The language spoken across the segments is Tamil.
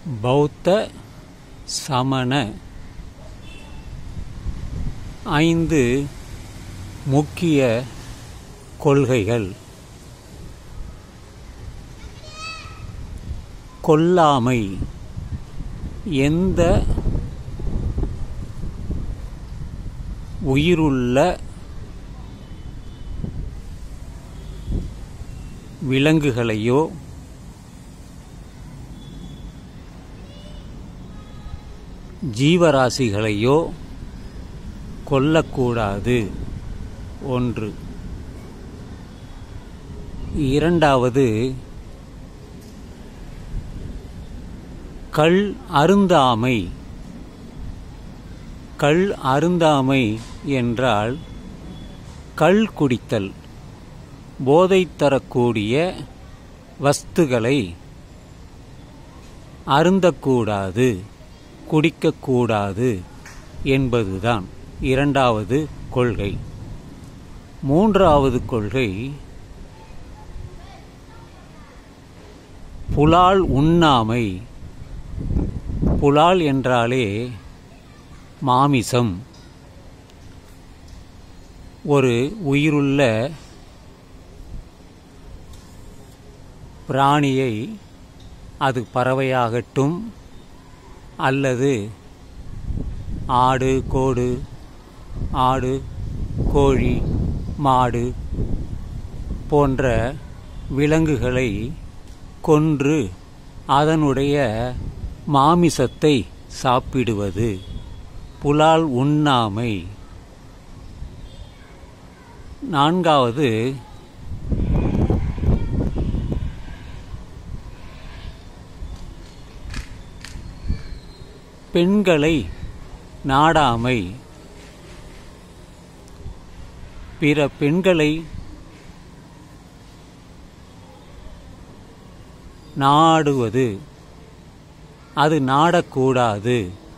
பௌத்த சமண ஐந்து முக்கிய கொள்கைகள் கொல்லாமை எந்த உயிருள்ள விலங்குகளையோ ஜீவராசிகளையோ கொல்லக்கூடாது ஒன்று இரண்டாவது கள் அருந்தாமை கள் அருந்தாமை என்றால் கள் குடித்தல் போதை தரக்கூடிய வஸ்துகளை அருந்தக்கூடாது குடிக்கக்கூடாது என்பதுதான் இரண்டாவது கொள்கை மூன்றாவது கொள்கை புலால் உண்ணாமை புலால் என்றாலே மாமிசம் ஒரு உயிருள்ள பிராணியை அது பறவையாகட்டும் அல்லது ஆடு கோடு ஆடு கோழி மாடு போன்ற விலங்குகளை கொன்று அதனுடைய மாமிசத்தை சாப்பிடுவது புலால் உண்ணாமை நான்காவது பெண்களை நாடாமை பிற பெண்களை நாடுவது அது நாடக்கூடாது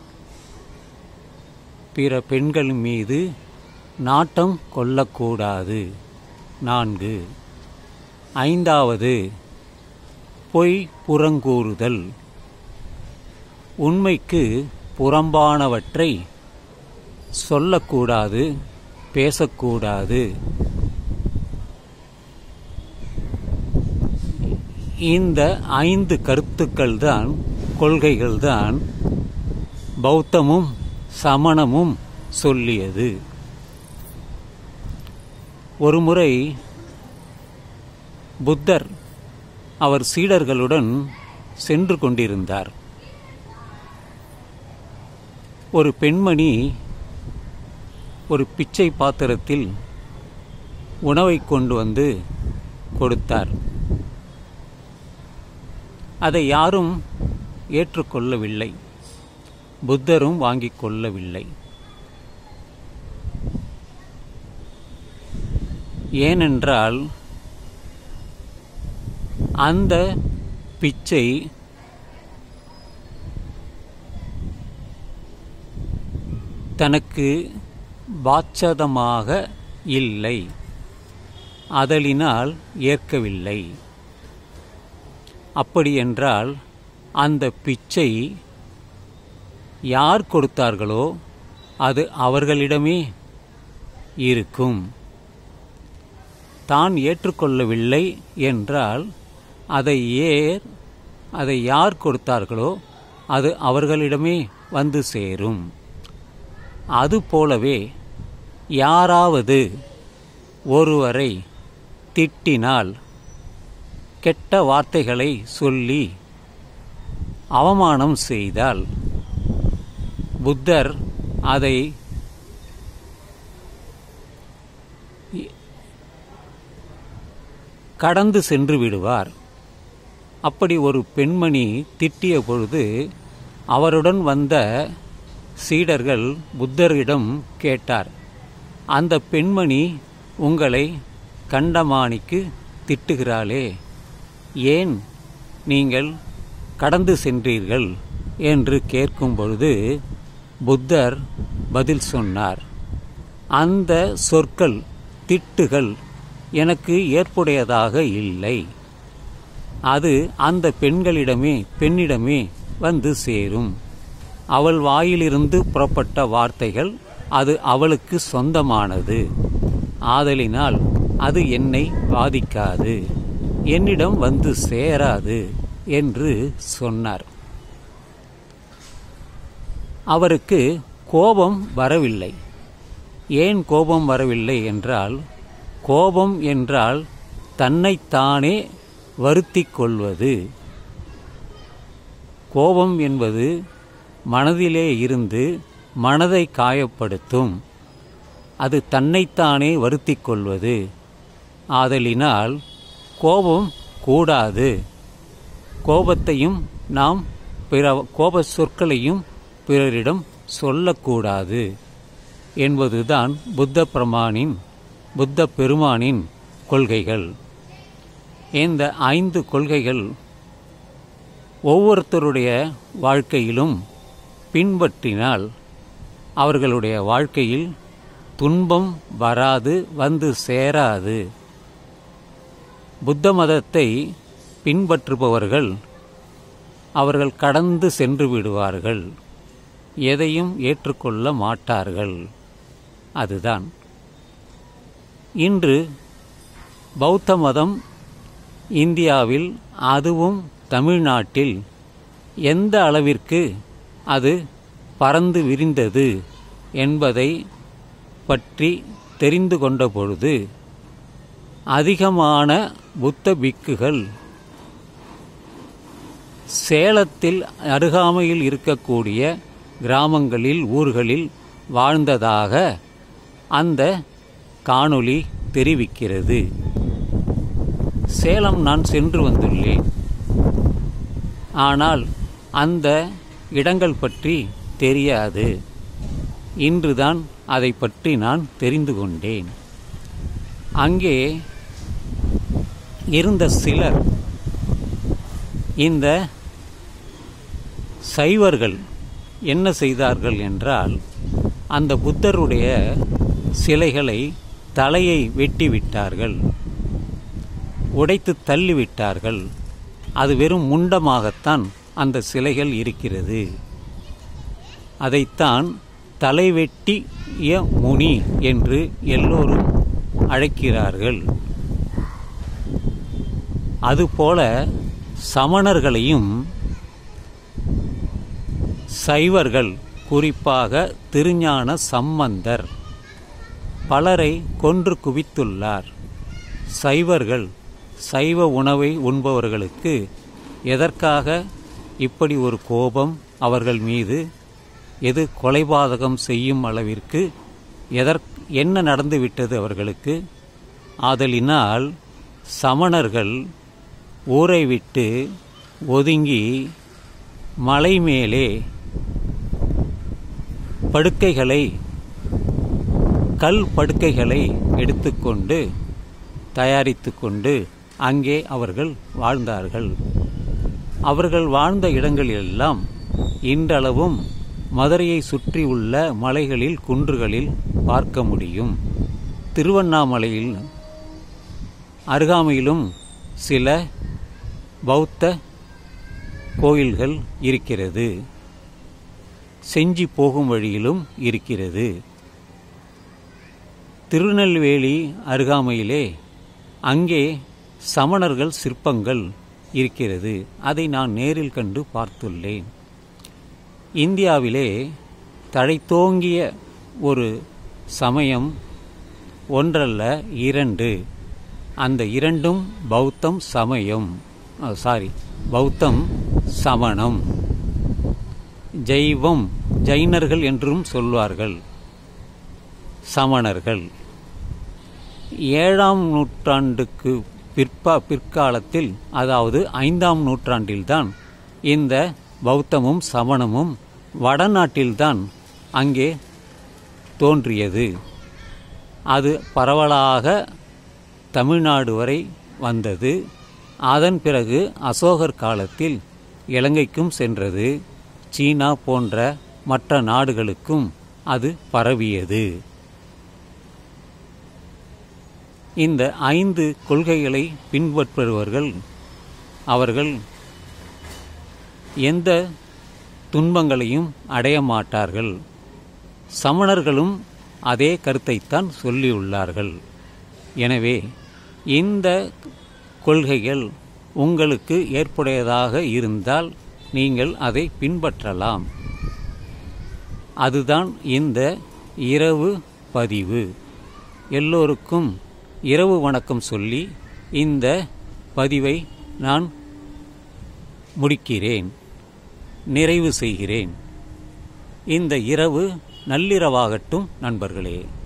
பிற பெண்கள் மீது நாட்டம் கொள்ளக்கூடாது நான்கு ஐந்தாவது பொய் புறங்கூறுதல் உண்மைக்கு புறம்பானவற்றை சொல்லக்கூடாது பேசக்கூடாது இந்த ஐந்து கருத்துக்கள் தான் கொள்கைகள் தான் பௌத்தமும் சமணமும் சொல்லியது ஒருமுறை புத்தர் அவர் சீடர்களுடன் சென்று கொண்டிருந்தார் ஒரு பெண்மணி ஒரு பிச்சை பாத்திரத்தில் உணவை கொண்டு வந்து கொடுத்தார் அதை யாரும் ஏற்றுக்கொள்ளவில்லை புத்தரும் வாங்கிக் கொள்ளவில்லை ஏனென்றால் அந்த பிச்சை தனக்கு பாட்சதமாக இல்லை அதலினால் ஏற்கவில்லை அப்படியென்றால் அந்த பிச்சை யார் கொடுத்தார்களோ அது அவர்களிடமே இருக்கும் தான் ஏற்றுக்கொள்ளவில்லை என்றால் அதை ஏர் அதை யார் கொடுத்தார்களோ அது அவர்களிடமே வந்து சேரும் அதுபோலவே யாராவது ஒருவரை திட்டினால் கெட்ட வார்த்தைகளை சொல்லி அவமானம் செய்தால் புத்தர் அதை கடந்து சென்று விடுவார் அப்படி ஒரு பெண்மணி திட்டிய பொழுது அவருடன் வந்த சீடர்கள் புத்தரிடம் கேட்டார் அந்த பெண்மணி உங்களை கண்டமானிக்கு திட்டுகிறாளே ஏன் நீங்கள் கடந்து சென்றீர்கள் என்று கேட்கும் பொழுது புத்தர் பதில் சொன்னார் அந்த சொற்கள் திட்டுகள் எனக்கு ஏற்புடையதாக இல்லை அது அந்த பெண்களிடமே பெண்ணிடமே வந்து சேரும் அவள் வாயிலிருந்து புறப்பட்ட வார்த்தைகள் அது அவளுக்கு சொந்தமானது ஆதலினால் அது என்னை பாதிக்காது என்னிடம் வந்து சேராது என்று சொன்னார் அவருக்கு கோபம் வரவில்லை ஏன் கோபம் வரவில்லை என்றால் கோபம் என்றால் தன்னைத்தானே வருத்திக் கொள்வது கோபம் என்பது மனதிலே இருந்து மனதை காயப்படுத்தும் அது தன்னைத்தானே வருத்திக் கொள்வது ஆதலினால் கோபம் கூடாது கோபத்தையும் நாம் பிற கோப சொற்களையும் பிறரிடம் சொல்லக்கூடாது என்பதுதான் புத்த பிரமானின் புத்த பெருமானின் கொள்கைகள் இந்த ஐந்து கொள்கைகள் ஒவ்வொருத்தருடைய வாழ்க்கையிலும் பின்பற்றினால் அவர்களுடைய வாழ்க்கையில் துன்பம் வராது வந்து சேராது புத்த மதத்தை பின்பற்றுபவர்கள் அவர்கள் கடந்து சென்று விடுவார்கள் எதையும் ஏற்றுக்கொள்ள மாட்டார்கள் அதுதான் இன்று பௌத்த மதம் இந்தியாவில் அதுவும் தமிழ்நாட்டில் எந்த அளவிற்கு அது பறந்து விரிந்தது என்பதை பற்றி தெரிந்து கொண்ட பொழுது அதிகமான புத்த பிக்குகள் சேலத்தில் அருகாமையில் இருக்கக்கூடிய கிராமங்களில் ஊர்களில் வாழ்ந்ததாக அந்த காணொளி தெரிவிக்கிறது சேலம் நான் சென்று வந்துள்ளேன் ஆனால் அந்த இடங்கள் பற்றி தெரியாது இன்றுதான் அதை பற்றி நான் தெரிந்து கொண்டேன் அங்கே இருந்த சிலர் இந்த சைவர்கள் என்ன செய்தார்கள் என்றால் அந்த புத்தருடைய சிலைகளை தலையை வெட்டிவிட்டார்கள் உடைத்து தள்ளிவிட்டார்கள் அது வெறும் முண்டமாகத்தான் அந்த சிலைகள் இருக்கிறது அதைத்தான் தலைவெட்டிய முனி என்று எல்லோரும் அழைக்கிறார்கள் அதுபோல சமணர்களையும் சைவர்கள் குறிப்பாக திருஞான சம்பந்தர் பலரை கொன்று குவித்துள்ளார் சைவர்கள் சைவ உணவை உண்பவர்களுக்கு எதற்காக இப்படி ஒரு கோபம் அவர்கள் மீது எது கொலைபாதகம் செய்யும் அளவிற்கு எதற் என்ன நடந்துவிட்டது அவர்களுக்கு ஆதலினால் சமணர்கள் ஊரை விட்டு ஒதுங்கி மலை மேலே படுக்கைகளை கல் படுக்கைகளை எடுத்துக்கொண்டு தயாரித்து கொண்டு அங்கே அவர்கள் வாழ்ந்தார்கள் அவர்கள் வாழ்ந்த இடங்களெல்லாம் இன்றளவும் மதுரையை சுற்றி உள்ள மலைகளில் குன்றுகளில் பார்க்க முடியும் திருவண்ணாமலையில் அருகாமையிலும் சில பௌத்த கோயில்கள் இருக்கிறது செஞ்சி போகும் வழியிலும் இருக்கிறது திருநெல்வேலி அருகாமையிலே அங்கே சமணர்கள் சிற்பங்கள் இருக்கிறது அதை நான் நேரில் கண்டு பார்த்துள்ளேன் இந்தியாவிலே தழைத்தோங்கிய ஒரு சமயம் ஒன்றல்ல இரண்டு அந்த இரண்டும் பௌத்தம் சமயம் சாரி பௌத்தம் சமணம் ஜெய்வம் ஜைனர்கள் என்றும் சொல்வார்கள் சமணர்கள் ஏழாம் நூற்றாண்டுக்கு பிற்பா பிற்காலத்தில் அதாவது ஐந்தாம் நூற்றாண்டில்தான் இந்த பௌத்தமும் சமணமும் வடநாட்டில்தான் அங்கே தோன்றியது அது பரவலாக தமிழ்நாடு வரை வந்தது அதன் பிறகு அசோகர் காலத்தில் இலங்கைக்கும் சென்றது சீனா போன்ற மற்ற நாடுகளுக்கும் அது பரவியது இந்த ஐந்து கொள்கைகளை பின்பற்றுபவர்கள் அவர்கள் எந்த துன்பங்களையும் அடைய மாட்டார்கள் சமணர்களும் அதே கருத்தைத்தான் சொல்லியுள்ளார்கள் எனவே இந்த கொள்கைகள் உங்களுக்கு ஏற்புடையதாக இருந்தால் நீங்கள் அதை பின்பற்றலாம் அதுதான் இந்த இரவு பதிவு எல்லோருக்கும் இரவு வணக்கம் சொல்லி இந்த பதிவை நான் முடிக்கிறேன் நிறைவு செய்கிறேன் இந்த இரவு நள்ளிரவாகட்டும் நண்பர்களே